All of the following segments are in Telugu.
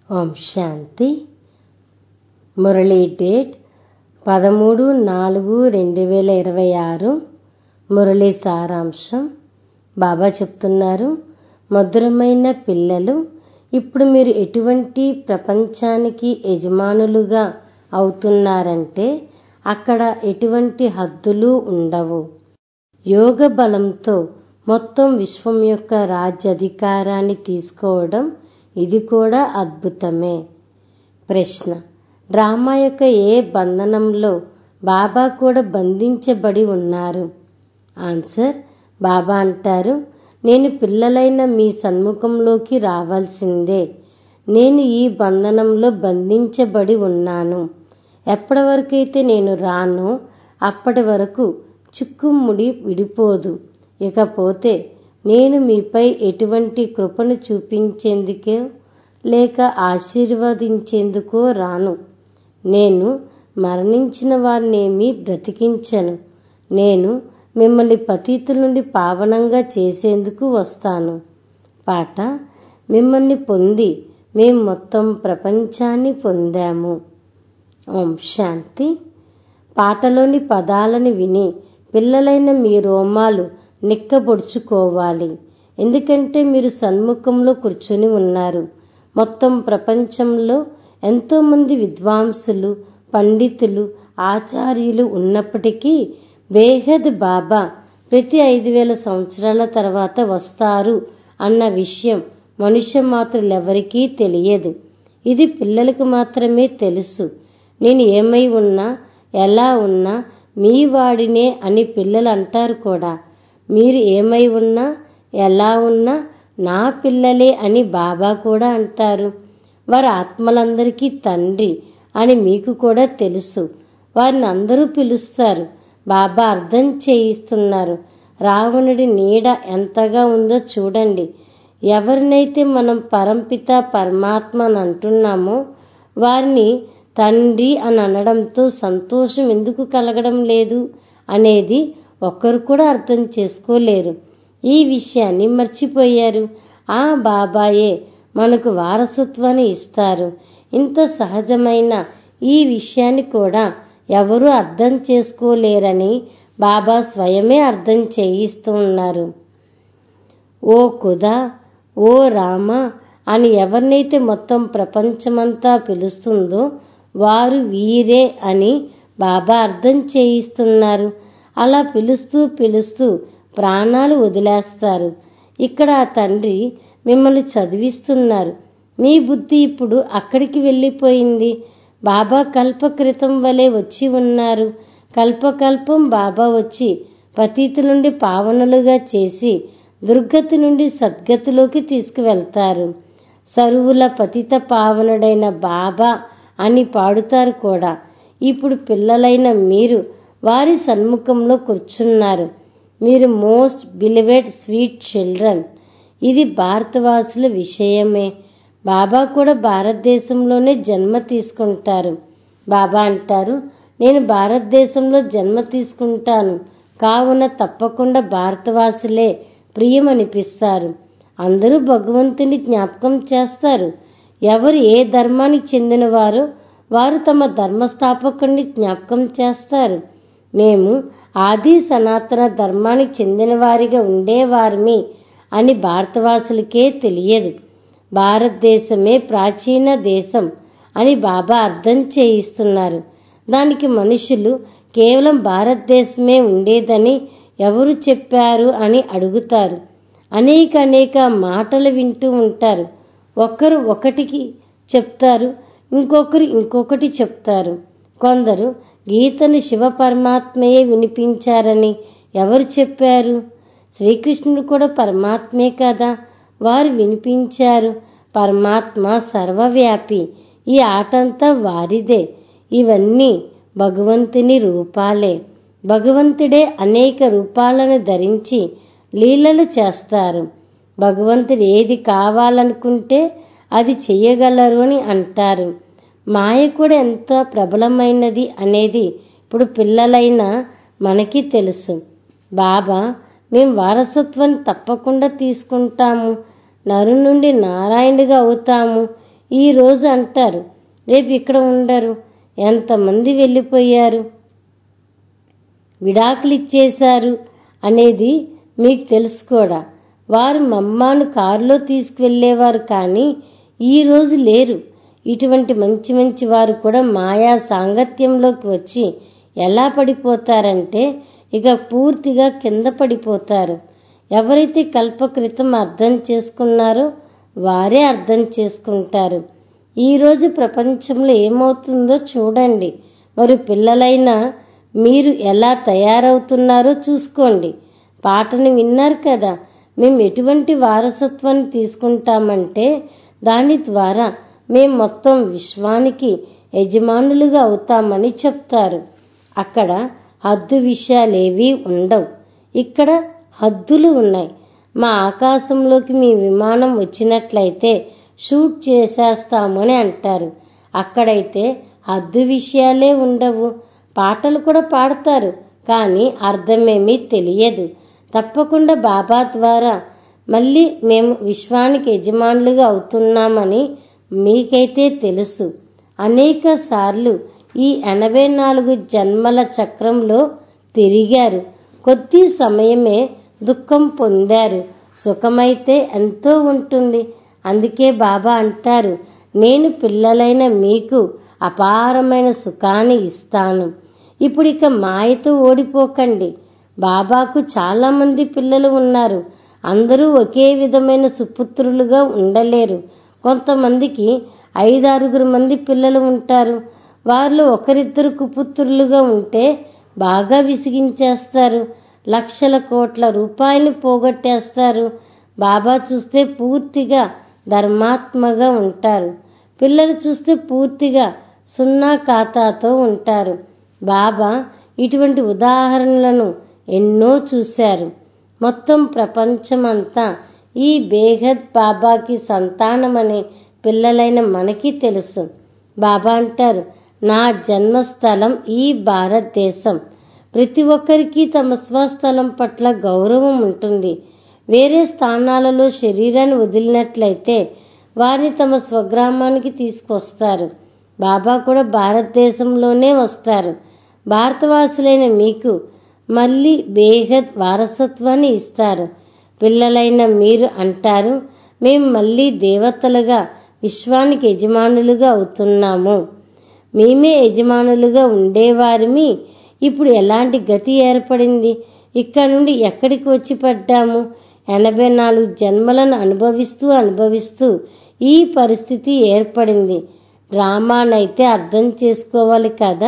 ఓం శాంతి మురళీ డేట్ పదమూడు నాలుగు రెండు వేల ఇరవై ఆరు మురళీ సారాంశం బాబా చెప్తున్నారు మధురమైన పిల్లలు ఇప్పుడు మీరు ఎటువంటి ప్రపంచానికి యజమానులుగా అవుతున్నారంటే అక్కడ ఎటువంటి హద్దులు ఉండవు యోగ బలంతో మొత్తం విశ్వం యొక్క రాజ్యాధికారాన్ని తీసుకోవడం ఇది కూడా అద్భుతమే ప్రశ్న డ్రామా యొక్క ఏ బంధనంలో బాబా కూడా బంధించబడి ఉన్నారు ఆన్సర్ బాబా అంటారు నేను పిల్లలైన మీ సన్ముఖంలోకి రావాల్సిందే నేను ఈ బంధనంలో బంధించబడి ఉన్నాను ఎప్పటి వరకైతే నేను రానో అప్పటి వరకు చిక్కుముడి విడిపోదు ఇకపోతే నేను మీపై ఎటువంటి కృపను చూపించేందుకే లేక ఆశీర్వదించేందుకో రాను నేను మరణించిన వారినేమీ బ్రతికించను నేను మిమ్మల్ని పతీతుల నుండి పావనంగా చేసేందుకు వస్తాను పాట మిమ్మల్ని పొంది మేం మొత్తం ప్రపంచాన్ని పొందాము ఓం శాంతి పాటలోని పదాలను విని పిల్లలైన మీ రోమాలు నిక్కబొడుచుకోవాలి ఎందుకంటే మీరు సన్ముఖంలో కూర్చొని ఉన్నారు మొత్తం ప్రపంచంలో ఎంతో మంది విద్వాంసులు పండితులు ఆచార్యులు ఉన్నప్పటికీ బేహద్ బాబా ప్రతి ఐదు వేల సంవత్సరాల తర్వాత వస్తారు అన్న విషయం మనుష్య మాత్రులెవరికీ తెలియదు ఇది పిల్లలకు మాత్రమే తెలుసు నేను ఏమై ఉన్నా ఎలా ఉన్నా మీ వాడినే అని పిల్లలు అంటారు కూడా మీరు ఏమై ఉన్నా ఎలా ఉన్నా నా పిల్లలే అని బాబా కూడా అంటారు వారి ఆత్మలందరికీ తండ్రి అని మీకు కూడా తెలుసు వారిని అందరూ పిలుస్తారు బాబా అర్థం చేయిస్తున్నారు రావణుడి నీడ ఎంతగా ఉందో చూడండి ఎవరినైతే మనం పరంపిత పరమాత్మ అని అంటున్నామో వారిని తండ్రి అని అనడంతో సంతోషం ఎందుకు కలగడం లేదు అనేది ఒక్కరు కూడా అర్థం చేసుకోలేరు ఈ విషయాన్ని మర్చిపోయారు ఆ బాబాయే మనకు వారసత్వాన్ని ఇస్తారు ఇంత సహజమైన ఈ విషయాన్ని కూడా ఎవరూ అర్థం చేసుకోలేరని బాబా స్వయమే అర్థం చేయిస్తూ ఉన్నారు ఓ కుదా ఓ రామ అని ఎవరినైతే మొత్తం ప్రపంచమంతా పిలుస్తుందో వారు వీరే అని బాబా అర్థం చేయిస్తున్నారు అలా పిలుస్తూ పిలుస్తూ ప్రాణాలు వదిలేస్తారు ఇక్కడ ఆ తండ్రి మిమ్మల్ని చదివిస్తున్నారు మీ బుద్ధి ఇప్పుడు అక్కడికి వెళ్ళిపోయింది బాబా కల్పకృతం వలె వచ్చి ఉన్నారు కల్పకల్పం బాబా వచ్చి పతీతి నుండి పావనులుగా చేసి దుర్గతి నుండి సద్గతిలోకి తీసుకువెళ్తారు సరువుల పతిత పావనుడైన బాబా అని పాడుతారు కూడా ఇప్పుడు పిల్లలైన మీరు వారి సన్ముఖంలో కూర్చున్నారు మీరు మోస్ట్ బిలివెడ్ స్వీట్ చిల్డ్రన్ ఇది భారతవాసుల విషయమే బాబా కూడా భారతదేశంలోనే జన్మ తీసుకుంటారు బాబా అంటారు నేను భారతదేశంలో జన్మ తీసుకుంటాను కావున తప్పకుండా భారతవాసులే ప్రియమనిపిస్తారు అందరూ భగవంతుని జ్ఞాపకం చేస్తారు ఎవరు ఏ ధర్మానికి చెందినవారో వారు తమ ధర్మస్థాపకుడిని జ్ఞాపకం చేస్తారు మేము ఆది సనాతన ధర్మానికి చెందిన వారిగా ఉండేవారిమి అని భారతవాసులకే తెలియదు భారతదేశమే ప్రాచీన దేశం అని బాబా అర్థం చేయిస్తున్నారు దానికి మనుషులు కేవలం భారతదేశమే ఉండేదని ఎవరు చెప్పారు అని అడుగుతారు అనేక అనేక మాటలు వింటూ ఉంటారు ఒకరు ఒకటికి చెప్తారు ఇంకొకరు ఇంకొకటి చెప్తారు కొందరు గీతను శివ పరమాత్మయే వినిపించారని ఎవరు చెప్పారు శ్రీకృష్ణుడు కూడా పరమాత్మే కదా వారు వినిపించారు పరమాత్మ సర్వవ్యాపి ఈ ఆటంతా వారిదే ఇవన్నీ భగవంతుని రూపాలే భగవంతుడే అనేక రూపాలను ధరించి లీలలు చేస్తారు భగవంతుడు ఏది కావాలనుకుంటే అది చెయ్యగలరు అని అంటారు మాయ కూడా ఎంత ప్రబలమైనది అనేది ఇప్పుడు పిల్లలైన మనకి తెలుసు బాబా మేం వారసత్వం తప్పకుండా తీసుకుంటాము నరు నుండి నారాయణుడిగా అవుతాము ఈ రోజు అంటారు రేపు ఇక్కడ ఉండరు ఎంతమంది వెళ్ళిపోయారు విడాకులు ఇచ్చేశారు అనేది మీకు తెలుసు కూడా వారు మమ్మాను కారులో తీసుకువెళ్లేవారు కానీ ఈ రోజు లేరు ఇటువంటి మంచి మంచి వారు కూడా మాయా సాంగత్యంలోకి వచ్చి ఎలా పడిపోతారంటే ఇక పూర్తిగా కింద పడిపోతారు ఎవరైతే కల్పకృతం అర్థం చేసుకున్నారో వారే అర్థం చేసుకుంటారు ఈరోజు ప్రపంచంలో ఏమవుతుందో చూడండి మరి పిల్లలైనా మీరు ఎలా తయారవుతున్నారో చూసుకోండి పాటను విన్నారు కదా మేము ఎటువంటి వారసత్వాన్ని తీసుకుంటామంటే దాని ద్వారా మేం మొత్తం విశ్వానికి యజమానులుగా అవుతామని చెప్తారు అక్కడ హద్దు విషయాలేవీ ఉండవు ఇక్కడ హద్దులు ఉన్నాయి మా ఆకాశంలోకి మీ విమానం వచ్చినట్లయితే షూట్ చేసేస్తామని అంటారు అక్కడైతే హద్దు విషయాలే ఉండవు పాటలు కూడా పాడతారు కానీ అర్థమేమీ తెలియదు తప్పకుండా బాబా ద్వారా మళ్ళీ మేము విశ్వానికి యజమానులుగా అవుతున్నామని మీకైతే తెలుసు అనేక సార్లు ఈ ఎనభై నాలుగు జన్మల చక్రంలో తిరిగారు కొద్ది సమయమే దుఃఖం పొందారు సుఖమైతే ఎంతో ఉంటుంది అందుకే బాబా అంటారు నేను పిల్లలైన మీకు అపారమైన సుఖాన్ని ఇస్తాను ఇప్పుడు ఇక మాయతో ఓడిపోకండి బాబాకు చాలా మంది పిల్లలు ఉన్నారు అందరూ ఒకే విధమైన సుపుత్రులుగా ఉండలేరు కొంతమందికి ఐదారుగురు మంది పిల్లలు ఉంటారు వారిలో ఒకరిద్దరు కుపుత్రులుగా ఉంటే బాగా విసిగించేస్తారు లక్షల కోట్ల రూపాయలు పోగొట్టేస్తారు బాబా చూస్తే పూర్తిగా ధర్మాత్మగా ఉంటారు పిల్లలు చూస్తే పూర్తిగా సున్నా ఖాతాతో ఉంటారు బాబా ఇటువంటి ఉదాహరణలను ఎన్నో చూశారు మొత్తం ప్రపంచమంతా ఈ బేహద్ బాబాకి సంతానమనే పిల్లలైన మనకి తెలుసు బాబా అంటారు నా జన్మస్థలం ఈ భారతదేశం ప్రతి ఒక్కరికి తమ స్వస్థలం పట్ల గౌరవం ఉంటుంది వేరే స్థానాలలో శరీరాన్ని వదిలినట్లయితే వారిని తమ స్వగ్రామానికి తీసుకొస్తారు బాబా కూడా భారతదేశంలోనే వస్తారు భారతవాసులైన మీకు మళ్ళీ బేహద్ వారసత్వాన్ని ఇస్తారు పిల్లలైన మీరు అంటారు మేం మళ్ళీ దేవతలుగా విశ్వానికి యజమానులుగా అవుతున్నాము మేమే యజమానులుగా ఉండేవారిమి ఇప్పుడు ఎలాంటి గతి ఏర్పడింది ఇక్కడ నుండి ఎక్కడికి వచ్చి పడ్డాము ఎనభై నాలుగు జన్మలను అనుభవిస్తూ అనుభవిస్తూ ఈ పరిస్థితి ఏర్పడింది డ్రామానైతే అర్థం చేసుకోవాలి కదా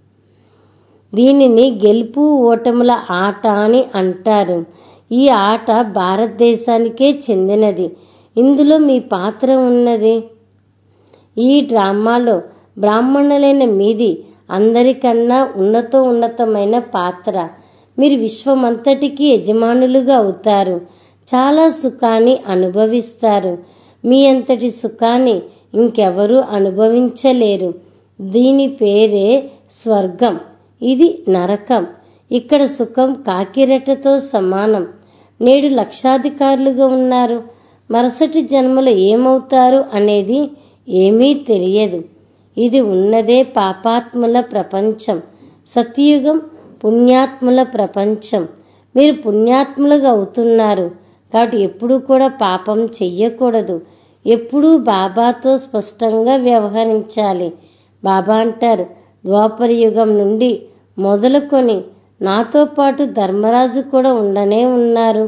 దీనిని గెలుపు ఓటముల ఆట అని అంటారు ఈ ఆట భారతదేశానికే చెందినది ఇందులో మీ పాత్ర ఉన్నది ఈ డ్రామాలో బ్రాహ్మణులైన మీది అందరికన్నా ఉన్నత ఉన్నతమైన పాత్ర మీరు విశ్వమంతటికి యజమానులుగా అవుతారు చాలా సుఖాన్ని అనుభవిస్తారు మీ అంతటి సుఖాన్ని ఇంకెవరూ అనుభవించలేరు దీని పేరే స్వర్గం ఇది నరకం ఇక్కడ సుఖం కాకిరెట్టతో సమానం నేడు లక్షాధికారులుగా ఉన్నారు మరుసటి జన్మలో ఏమవుతారు అనేది ఏమీ తెలియదు ఇది ఉన్నదే పాపాత్ముల ప్రపంచం సత్యుగం పుణ్యాత్ముల ప్రపంచం మీరు పుణ్యాత్ములుగా అవుతున్నారు కాబట్టి ఎప్పుడూ కూడా పాపం చెయ్యకూడదు ఎప్పుడూ బాబాతో స్పష్టంగా వ్యవహరించాలి బాబా అంటారు ద్వాపర యుగం నుండి మొదలుకొని నాతో పాటు ధర్మరాజు కూడా ఉండనే ఉన్నారు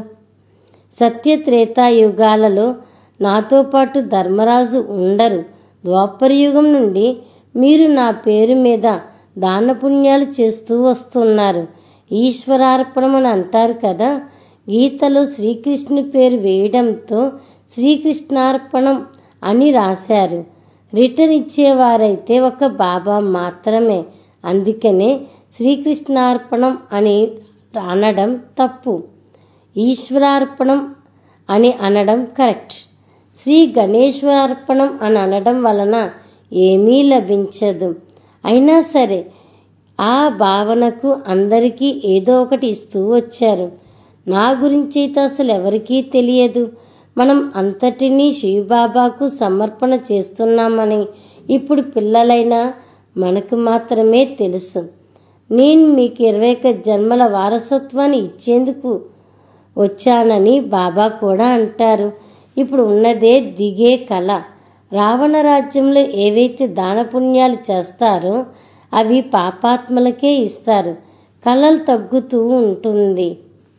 సత్యత్రేతాయుగాలలో నాతో పాటు ధర్మరాజు ఉండరు ద్వాపరయుగం నుండి మీరు నా పేరు మీద దాన పుణ్యాలు చేస్తూ వస్తున్నారు ఈశ్వరార్పణం అని అంటారు కదా గీతలో శ్రీకృష్ణు పేరు వేయడంతో శ్రీకృష్ణార్పణం అని రాశారు రిటర్న్ ఇచ్చేవారైతే ఒక బాబా మాత్రమే అందుకనే శ్రీకృష్ణార్పణం అని అనడం తప్పు ఈశ్వరార్పణం అని అనడం కరెక్ట్ శ్రీ గణేశ్వరార్పణం అని అనడం వలన ఏమీ లభించదు అయినా సరే ఆ భావనకు అందరికీ ఏదో ఒకటి ఇస్తూ వచ్చారు నా గురించి అయితే అసలు ఎవరికీ తెలియదు మనం అంతటినీ శివబాబాకు సమర్పణ చేస్తున్నామని ఇప్పుడు పిల్లలైన మనకు మాత్రమే తెలుసు నేను మీకు ఇరవై ఒక్క జన్మల వారసత్వాన్ని ఇచ్చేందుకు వచ్చానని బాబా కూడా అంటారు ఇప్పుడు ఉన్నదే దిగే కళ రావణ రాజ్యంలో ఏవైతే దాన పుణ్యాలు చేస్తారో అవి పాపాత్మలకే ఇస్తారు కళలు తగ్గుతూ ఉంటుంది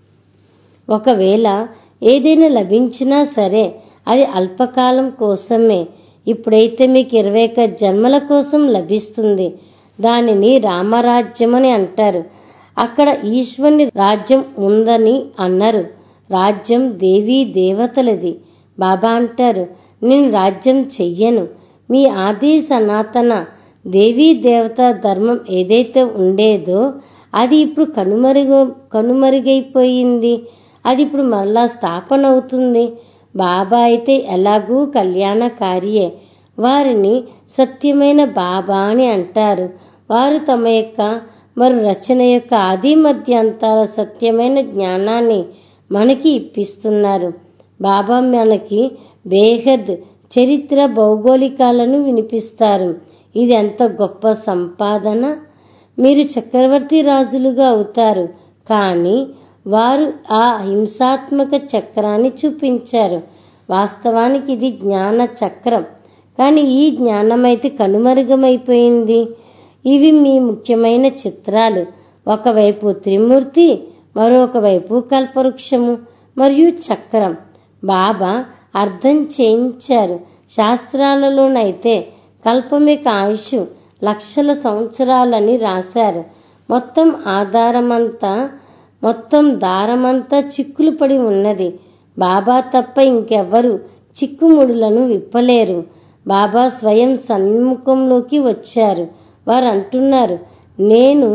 ఒకవేళ ఏదైనా లభించినా సరే అది అల్పకాలం కోసమే ఇప్పుడైతే మీకు ఇరవై ఒక్క జన్మల కోసం లభిస్తుంది దానిని రామరాజ్యం అని అంటారు అక్కడ ఈశ్వరుని రాజ్యం ఉందని అన్నారు రాజ్యం దేవీ దేవతలది బాబా అంటారు నేను రాజ్యం చెయ్యను మీ ఆది సనాతన దేవీ దేవత ధర్మం ఏదైతే ఉండేదో అది ఇప్పుడు కనుమరుగు కనుమరుగైపోయింది అది ఇప్పుడు మళ్ళా స్థాపన అవుతుంది బాబా అయితే ఎలాగూ కళ్యాణకారియే వారిని సత్యమైన బాబా అని అంటారు వారు తమ యొక్క మరి రచన యొక్క ఆది మధ్యంతాల సత్యమైన జ్ఞానాన్ని మనకి ఇప్పిస్తున్నారు బాబా మనకి బేహద్ చరిత్ర భౌగోళికాలను వినిపిస్తారు ఇది ఎంత గొప్ప సంపాదన మీరు చక్రవర్తి రాజులుగా అవుతారు కానీ వారు ఆ హింసాత్మక చక్రాన్ని చూపించారు వాస్తవానికి ఇది జ్ఞాన చక్రం కానీ ఈ జ్ఞానమైతే కనుమరుగమైపోయింది ఇవి మీ ముఖ్యమైన చిత్రాలు ఒకవైపు త్రిమూర్తి మరొక వైపు కల్పవృక్షము మరియు చక్రం బాబా అర్థం చేయించారు శాస్త్రాలలోనైతే కల్పమిక ఆయుష్ లక్షల సంవత్సరాలని రాశారు మొత్తం ఆధారమంతా మొత్తం దారమంతా చిక్కులు పడి ఉన్నది బాబా తప్ప ఇంకెవ్వరు చిక్కుముడులను విప్పలేరు బాబా స్వయం సన్ముఖంలోకి వచ్చారు వారు అంటున్నారు నేను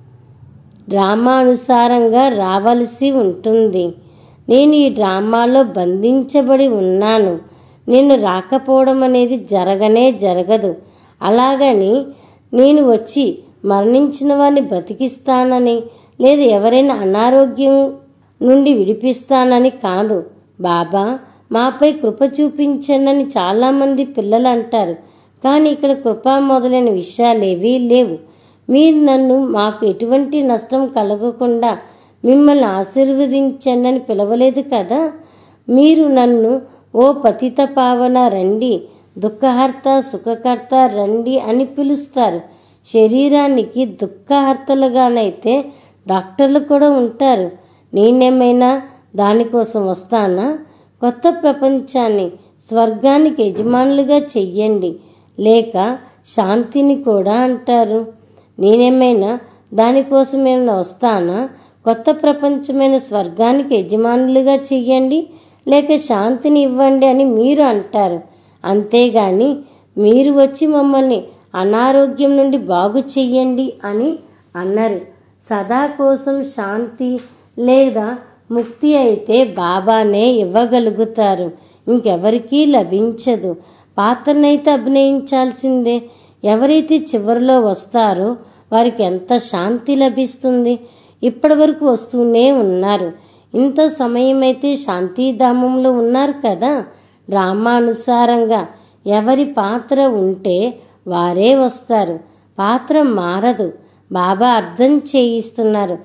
డ్రామానుసారంగా రావలసి ఉంటుంది నేను ఈ డ్రామాలో బంధించబడి ఉన్నాను నేను రాకపోవడం అనేది జరగనే జరగదు అలాగని నేను వచ్చి మరణించిన వారిని బ్రతికిస్తానని లేదా ఎవరైనా అనారోగ్యం నుండి విడిపిస్తానని కాదు బాబా మాపై కృప చూపించండి చాలామంది పిల్లలు అంటారు కానీ ఇక్కడ కృప మొదలైన విషయాలేవీ లేవు మీరు నన్ను మాకు ఎటువంటి నష్టం కలగకుండా మిమ్మల్ని ఆశీర్వదించండి అని పిలవలేదు కదా మీరు నన్ను ఓ పతిత పావన రండి దుఃఖహర్త సుఖకర్త రండి అని పిలుస్తారు శరీరానికి దుఃఖహర్తలుగానైతే డాక్టర్లు కూడా ఉంటారు నేనేమైనా దానికోసం వస్తానా కొత్త ప్రపంచాన్ని స్వర్గానికి యజమానులుగా చెయ్యండి లేక శాంతిని కూడా అంటారు నేనేమైనా దానికోసం ఏమైనా వస్తానా కొత్త ప్రపంచమైన స్వర్గానికి యజమానులుగా చెయ్యండి లేక శాంతిని ఇవ్వండి అని మీరు అంటారు అంతేగాని మీరు వచ్చి మమ్మల్ని అనారోగ్యం నుండి బాగు చెయ్యండి అని అన్నారు సదా కోసం శాంతి లేదా ముక్తి అయితే బాబానే ఇవ్వగలుగుతారు ఇంకెవరికీ లభించదు పాత్రనైతే అభినయించాల్సిందే ఎవరైతే చివరిలో వస్తారో వారికి ఎంత శాంతి లభిస్తుంది ఇప్పటి వరకు వస్తూనే ఉన్నారు ఇంత సమయం అయితే శాంతిధామంలో ఉన్నారు కదా డ్రామానుసారంగా ఎవరి పాత్ర ఉంటే వారే వస్తారు పాత్ర మారదు బాబా అర్థం చేయిస్తున్నారు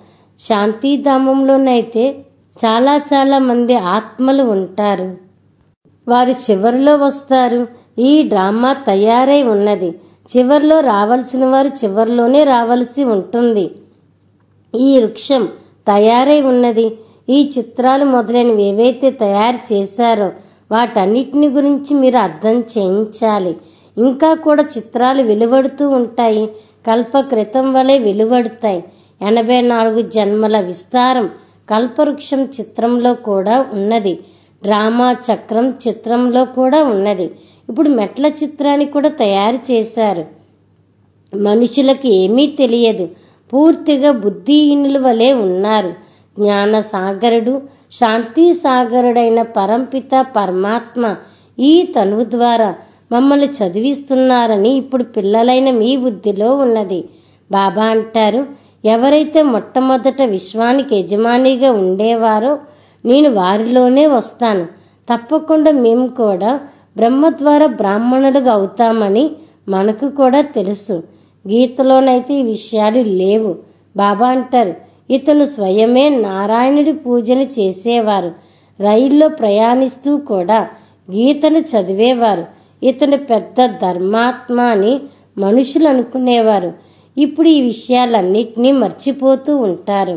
శాంతిధామంలోనైతే చాలా చాలా మంది ఆత్మలు ఉంటారు వారు చివరిలో వస్తారు ఈ డ్రామా తయారై ఉన్నది చివరిలో రావలసిన వారు చివరిలోనే రావలసి ఉంటుంది ఈ వృక్షం తయారై ఉన్నది ఈ చిత్రాలు మొదలైనవి ఏవైతే తయారు చేశారో వాటన్నిటిని గురించి మీరు అర్థం చేయించాలి ఇంకా కూడా చిత్రాలు వెలువడుతూ ఉంటాయి కల్ప క్రితం వలె వెలువడుతాయి ఎనభై నాలుగు జన్మల విస్తారం కల్పవృక్షం చిత్రంలో కూడా ఉన్నది డ్రామా చక్రం చిత్రంలో కూడా ఉన్నది ఇప్పుడు మెట్ల చిత్రాన్ని కూడా తయారు చేశారు మనుషులకు ఏమీ తెలియదు పూర్తిగా బుద్ధిహీనుల వలె ఉన్నారు జ్ఞాన సాగరుడు శాంతి సాగరుడైన పరంపిత పరమాత్మ ఈ తనువు ద్వారా మమ్మల్ని చదివిస్తున్నారని ఇప్పుడు పిల్లలైన మీ బుద్ధిలో ఉన్నది బాబా అంటారు ఎవరైతే మొట్టమొదట విశ్వానికి యజమానిగా ఉండేవారో నేను వారిలోనే వస్తాను తప్పకుండా మేము కూడా బ్రహ్మ ద్వారా బ్రాహ్మణులుగా అవుతామని మనకు కూడా తెలుసు గీతలోనైతే ఈ విషయాలు లేవు బాబా అంటారు ఇతను స్వయమే నారాయణుడి పూజలు చేసేవారు రైల్లో ప్రయాణిస్తూ కూడా గీతను చదివేవారు ఇతను పెద్ద ధర్మాత్మ అని మనుషులు అనుకునేవారు ఇప్పుడు ఈ విషయాలన్నిటినీ మర్చిపోతూ ఉంటారు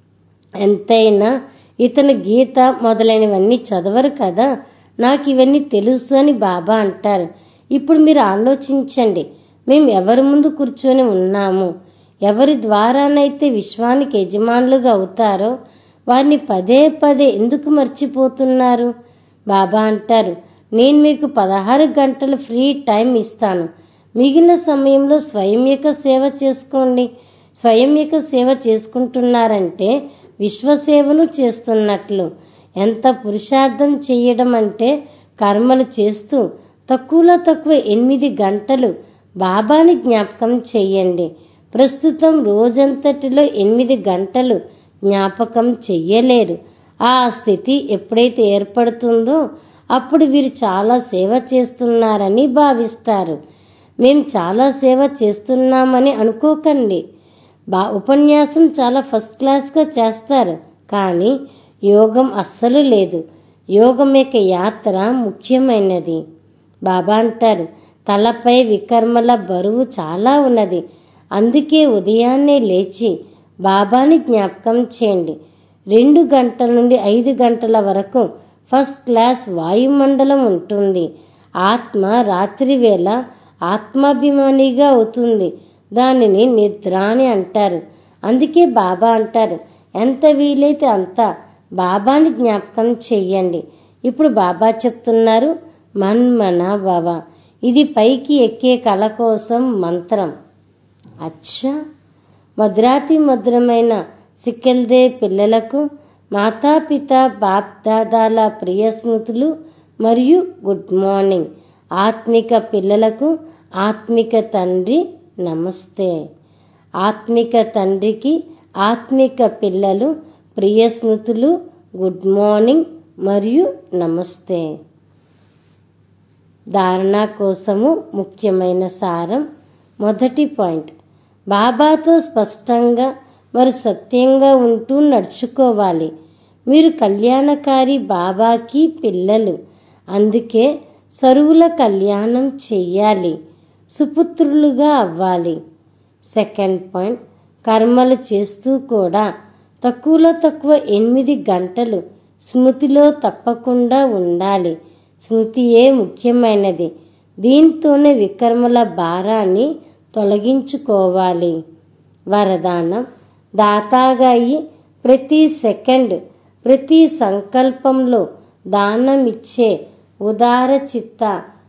ఎంతైనా ఇతను గీత మొదలైనవన్నీ చదవరు కదా నాకు ఇవన్నీ తెలుసు అని బాబా అంటారు ఇప్పుడు మీరు ఆలోచించండి మేము ఎవరి ముందు కూర్చొని ఉన్నాము ఎవరి ద్వారానైతే విశ్వానికి యజమానులుగా అవుతారో వారిని పదే పదే ఎందుకు మర్చిపోతున్నారు బాబా అంటారు నేను మీకు పదహారు గంటలు ఫ్రీ టైం ఇస్తాను మిగిలిన సమయంలో స్వయంయక సేవ చేసుకోండి స్వయంయక సేవ చేసుకుంటున్నారంటే విశ్వసేవను చేస్తున్నట్లు ఎంత పురుషార్థం చేయడం అంటే కర్మలు చేస్తూ తక్కువలో తక్కువ ఎనిమిది గంటలు బాబాని జ్ఞాపకం చెయ్యండి ప్రస్తుతం రోజంతటిలో ఎనిమిది గంటలు జ్ఞాపకం చెయ్యలేరు ఆ స్థితి ఎప్పుడైతే ఏర్పడుతుందో అప్పుడు వీరు చాలా సేవ చేస్తున్నారని భావిస్తారు మేము చాలా సేవ చేస్తున్నామని అనుకోకండి బా ఉపన్యాసం చాలా ఫస్ట్ క్లాస్గా చేస్తారు కానీ యోగం అస్సలు లేదు యోగం యొక్క యాత్ర ముఖ్యమైనది బాబా అంటారు తలపై వికర్మల బరువు చాలా ఉన్నది అందుకే ఉదయాన్నే లేచి బాబాని జ్ఞాపకం చేయండి రెండు గంటల నుండి ఐదు గంటల వరకు ఫస్ట్ క్లాస్ వాయుమండలం ఉంటుంది ఆత్మ రాత్రి వేళ ఆత్మాభిమానిగా అవుతుంది దానిని నిద్ర అని అంటారు అందుకే బాబా అంటారు ఎంత వీలైతే అంత బాబాని జ్ఞాపకం చెయ్యండి ఇప్పుడు బాబా చెప్తున్నారు మన్మన బాబా ఇది పైకి ఎక్కే కళ కోసం మంత్రం అచ్చా మధురాతి మధురమైన సిక్కెల్దే పిల్లలకు మాతాపిత బాప్ దాదాల ప్రియ స్మృతులు మరియు గుడ్ మార్నింగ్ ఆత్మిక పిల్లలకు ఆత్మిక తండ్రి నమస్తే ఆత్మిక తండ్రికి ఆత్మిక పిల్లలు ప్రియ స్మృతులు గుడ్ మార్నింగ్ మరియు నమస్తే ధారణ కోసము ముఖ్యమైన సారం మొదటి పాయింట్ బాబాతో స్పష్టంగా మరి సత్యంగా ఉంటూ నడుచుకోవాలి మీరు కళ్యాణకారి బాబాకి పిల్లలు అందుకే సరువుల కళ్యాణం చెయ్యాలి సుపుత్రులుగా అవ్వాలి సెకండ్ పాయింట్ కర్మలు చేస్తూ కూడా తక్కువలో తక్కువ ఎనిమిది గంటలు స్మృతిలో తప్పకుండా ఉండాలి స్మృతియే ముఖ్యమైనది దీంతోనే వికర్మల భారాన్ని తొలగించుకోవాలి వరదానం దాతాగా అయి ప్రతి సెకండ్ ప్రతి సంకల్పంలో దానమిచ్చే ఉదార చిత్త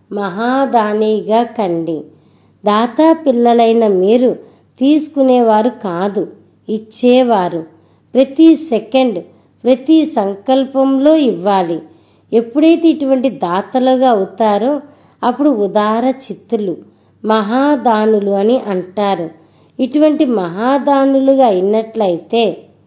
మహాదానిగా కండి దాతా పిల్లలైన మీరు తీసుకునేవారు కాదు ఇచ్చేవారు ప్రతి సెకండ్ ప్రతి సంకల్పంలో ఇవ్వాలి ఎప్పుడైతే ఇటువంటి దాతలుగా అవుతారో అప్పుడు ఉదార చిత్తులు మహాదానులు అని అంటారు ఇటువంటి మహాదానులుగా అయినట్లయితే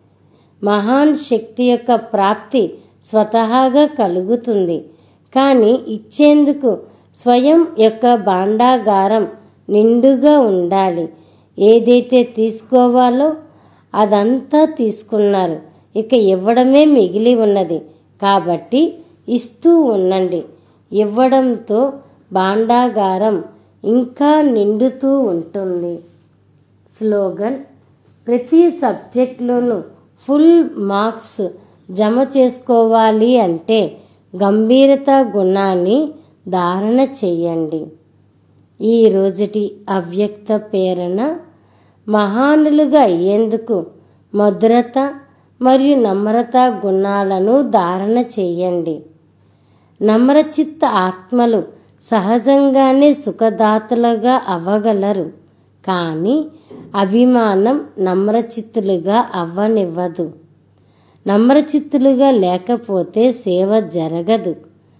మహాన్ శక్తి యొక్క ప్రాప్తి స్వతహాగా కలుగుతుంది కానీ ఇచ్చేందుకు స్వయం యొక్క భాండాగారం నిండుగా ఉండాలి ఏదైతే తీసుకోవాలో అదంతా తీసుకున్నారు ఇక ఇవ్వడమే మిగిలి ఉన్నది కాబట్టి ఇస్తూ ఉండండి ఇవ్వడంతో భాండాగారం ఇంకా నిండుతూ ఉంటుంది స్లోగన్ ప్రతి సబ్జెక్ట్లోనూ ఫుల్ మార్క్స్ జమ చేసుకోవాలి అంటే గంభీరత గుణాన్ని ధారణ చెయ్యండి ఈ రోజుటి అవ్యక్త ప్రేరణ మహానులుగా అయ్యేందుకు మధురత మరియు నమ్రత గుణాలను ధారణ చెయ్యండి నమ్రచిత్త ఆత్మలు సహజంగానే సుఖదాతలుగా అవ్వగలరు కానీ అభిమానం నమ్రచిత్తులుగా అవ్వనివ్వదు నమ్రచిత్తులుగా లేకపోతే సేవ జరగదు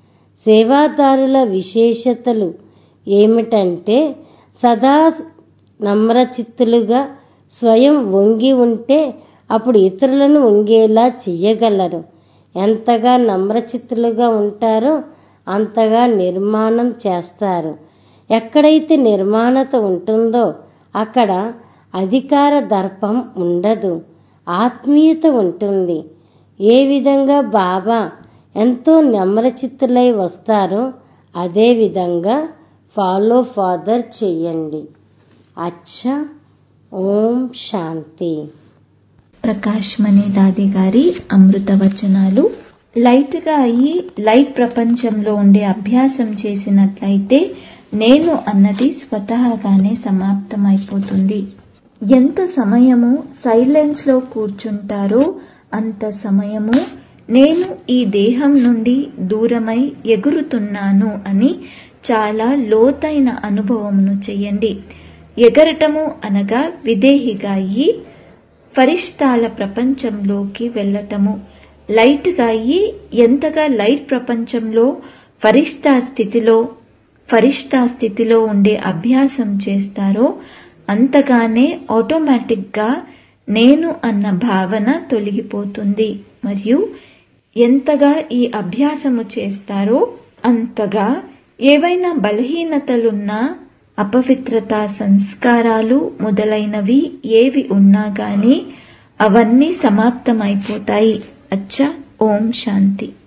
సేవాదారుల విశేషతలు ఏమిటంటే సదా నమ్రచిత్తులుగా స్వయం వంగి ఉంటే అప్పుడు ఇతరులను వంగేలా చెయ్యగలరు ఎంతగా నమ్రచిత్తులుగా ఉంటారో అంతగా నిర్మాణం చేస్తారు ఎక్కడైతే నిర్మాణత ఉంటుందో అక్కడ అధికార దర్పం ఉండదు ఆత్మీయత ఉంటుంది ఏ విధంగా బాబా ఎంతో నమ్రచిత్తులై వస్తారో అదే విధంగా ఫాలో ఫాదర్ చెయ్యండి అచ్చా ఓం శాంతి ప్రకాష్ మణి దాది గారి అమృత వచనాలు లైట్ గా అయి లైట్ ప్రపంచంలో ఉండే అభ్యాసం చేసినట్లయితే నేను అన్నది స్వతహాగానే సమాప్తమైపోతుంది ఎంత సమయము సైలెన్స్ లో కూర్చుంటారో అంత సమయము నేను ఈ దేహం నుండి దూరమై ఎగురుతున్నాను అని చాలా లోతైన అనుభవమును చెయ్యండి ఎగరటము అనగా విదేహిగా అయ్యి ఫరిష్టాల ప్రపంచంలోకి వెళ్ళటము లైట్ గా అయ్యి ఎంతగా లైట్ ప్రపంచంలో ఫరిష్టా స్థితిలో ఫరిష్టా స్థితిలో ఉండే అభ్యాసం చేస్తారో అంతగానే ఆటోమేటిక్ గా నేను అన్న భావన తొలగిపోతుంది మరియు ఎంతగా ఈ అభ్యాసము చేస్తారో అంతగా ఏవైనా బలహీనతలున్నా అపవిత్రత సంస్కారాలు మొదలైనవి ఏవి ఉన్నా గాని అవన్నీ సమాప్తమైపోతాయి అచ్చా ఓం శాంతి